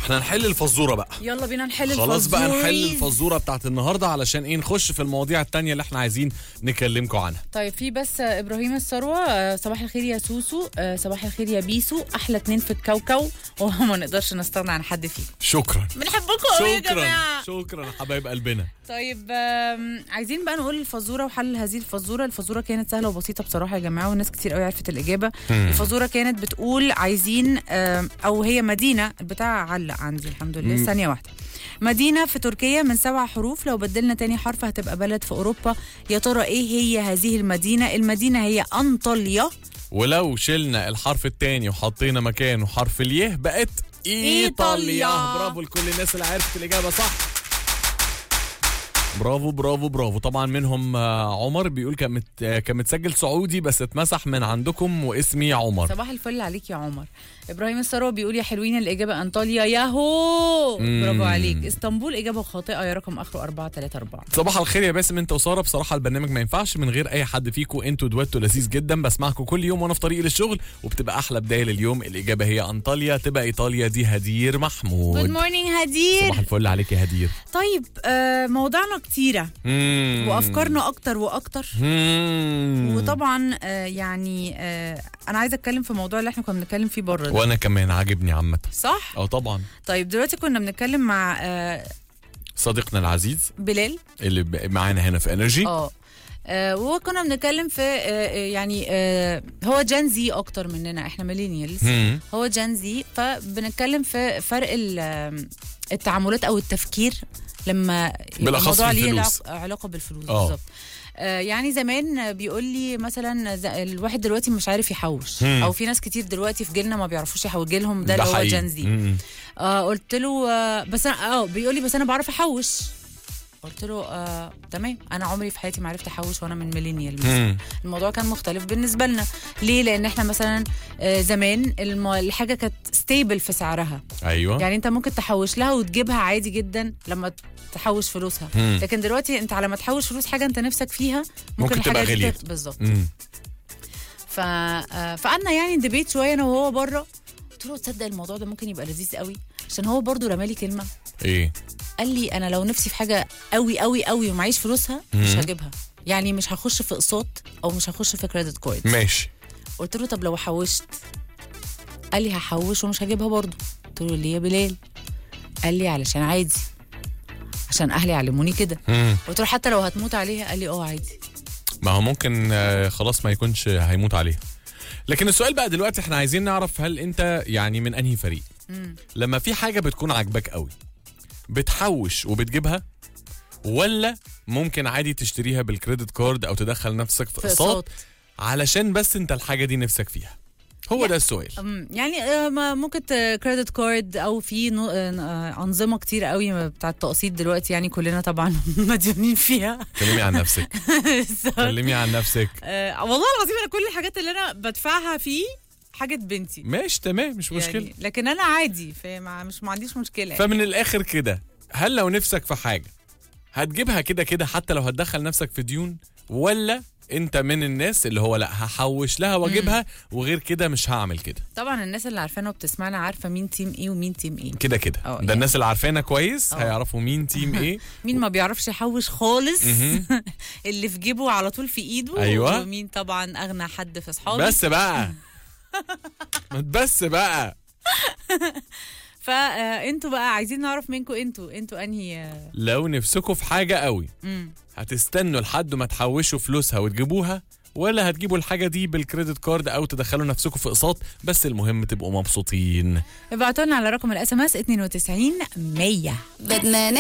احنا نحل الفزوره بقى يلا بينا نحل خلاص بقى نحل الفزوريز. الفزوره بتاعت النهارده علشان ايه نخش في المواضيع التانية اللي احنا عايزين نكلمكم عنها طيب في بس آه، ابراهيم الثروه آه، صباح الخير يا سوسو آه، صباح الخير يا بيسو احلى اتنين في الكوكو وما نقدرش نستغنى عن حد فيهم شكرا بنحبكم قوي يا شكرا جماعه شكرا حبايب قلبنا طيب آم، عايزين بقى نقول الفزوره وحل هذه الفزوره الفزوره كانت سهله وبسيطه بصراحه يا جماعه والناس كتير قوي عرفت الاجابه الفزوره كانت بتقول عايزين آم، او هي مدينه البتاع علق عندي الحمد لله مم. ثانيه واحده مدينه في تركيا من سبع حروف لو بدلنا تاني حرف هتبقى بلد في اوروبا يا ترى ايه هي هذه المدينه المدينه هي انطاليا ولو شلنا الحرف التاني وحطينا مكانه حرف اليه بقت ايطاليا إيطاليا. برافو لكل الناس اللي عرفت الاجابه صح برافو برافو برافو طبعا منهم آه، عمر بيقول كان مت... آه، كان متسجل سعودي بس اتمسح من عندكم واسمي عمر صباح الفل عليك يا عمر ابراهيم الثروه بيقول يا حلوين الاجابه انطاليا ياهو مم. برافو عليك اسطنبول اجابه خاطئه يا رقم اخره 434 صباح الخير يا باسم انت وساره بصراحه البرنامج ما ينفعش من غير اي حد فيكم انتوا دويتو لذيذ جدا بسمعكم كل يوم وانا في طريقي للشغل وبتبقى احلى بدايه لليوم الاجابه هي انطاليا تبقى ايطاليا دي هدير جود محمود مورنينج هدير صباح الفل عليك يا هدير طيب آه موضوعنا كتيره مم. وافكارنا اكتر واكتر مم. وطبعا آه يعني آه انا عايزه اتكلم في الموضوع اللي احنا كنا بنتكلم فيه بره ده وانا كمان عاجبني عامه صح اه طبعا طيب دلوقتي كنا بنتكلم مع آه صديقنا العزيز بلال اللي ب- معانا هنا في انرجي اه آه، وكنا بنتكلم في آه، آه، يعني آه، هو جان زي اكتر مننا احنا ميلينيالز مم. هو جان زي فبنتكلم في فرق ال- آم، التعاملات او التفكير لما يبقى بالأخص الموضوع في ليه الفلوس. علاق- علاقه بالفلوس آه. بالظبط آه، يعني زمان بيقول لي مثلا ز- الواحد دلوقتي مش عارف يحوش مم. او في ناس كتير دلوقتي في جيلنا ما بيعرفوش يحوش جيلهم ده, ده اللي هو حقيقي. جان زي مم. آه قلت له آه بس انا اه بيقول لي بس انا بعرف احوش قلت له آه تمام انا عمري في حياتي ما عرفت احوش وانا من ميلينيال مثلا مم. الموضوع كان مختلف بالنسبه لنا ليه لان احنا مثلا آه زمان الم... الحاجه كانت ستيبل في سعرها ايوه يعني انت ممكن تحوش لها وتجيبها عادي جدا لما تحوش فلوسها مم. لكن دلوقتي انت على ما تحوش فلوس حاجه انت نفسك فيها ممكن, ممكن تبقى الحاجه دي غليت. تغ- بالظبط مم. ف... آه، فقعدنا يعني ديبيت شويه انا وهو بره قلت له تصدق الموضوع ده ممكن يبقى لذيذ قوي عشان هو برضو رمالي كلمه ايه قال لي انا لو نفسي في حاجه قوي قوي قوي ومعيش فلوسها مش مم. هجيبها يعني مش هخش في اقساط او مش هخش في كريدت كارد ماشي قلت له طب لو حوشت قال لي هحوش ومش هجيبها برضه قلت له ليه يا بلال قال لي علشان عادي عشان اهلي علموني كده مم. قلت له حتى لو هتموت عليها قال لي اه عادي ما هو ممكن آه، خلاص ما يكونش هيموت عليه لكن السؤال بقى دلوقتي احنا عايزين نعرف هل انت يعني من انهي فريق مم. لما في حاجه بتكون عاجباك قوي بتحوش وبتجيبها ولا ممكن عادي تشتريها بالكريدت كارد او تدخل نفسك في في اقساط اقساط علشان بس انت الحاجه دي نفسك فيها هو يا- ده السؤال أم، يعني آه، ما ممكن كريدت كارد او في نو- آه، انظمه كتير قوي بتاعه التقسيط دلوقتي يعني كلنا طبعا مديونين فيها كلمي عن نفسك كلمي عن نفسك آه، والله العظيم انا كل الحاجات اللي انا بدفعها فيه حاجه بنتي ماشي تمام مش مشكله يعني لكن انا عادي فما مش ما عنديش مشكله يعني. فمن الاخر كده هل لو نفسك في حاجه هتجيبها كده كده حتى لو هتدخل نفسك في ديون ولا انت من الناس اللي هو لا هحوش لها واجيبها وغير كده مش هعمل كده طبعا الناس اللي عارفانا وبتسمعنا عارفه مين تيم ايه ومين تيم ايه كده كده اه ده يعني. الناس اللي عارفانا كويس اه. هيعرفوا مين تيم ايه مين ما بيعرفش يحوش خالص مهم. اللي في جيبه على طول في ايده أيوة. ومين طبعا اغنى حد في اصحابي بس بقى ما بس بقى فانتوا بقى عايزين نعرف منكم انتوا انتوا انهي آه، لو نفسكوا في حاجه قوي مم. هتستنوا لحد ما تحوشوا فلوسها وتجيبوها ولا هتجيبوا الحاجه دي بالكريدت كارد او تدخلوا نفسكم في اقساط بس المهم تبقوا مبسوطين ابعتوا لنا على رقم الاس ام اس 92 100 بدنا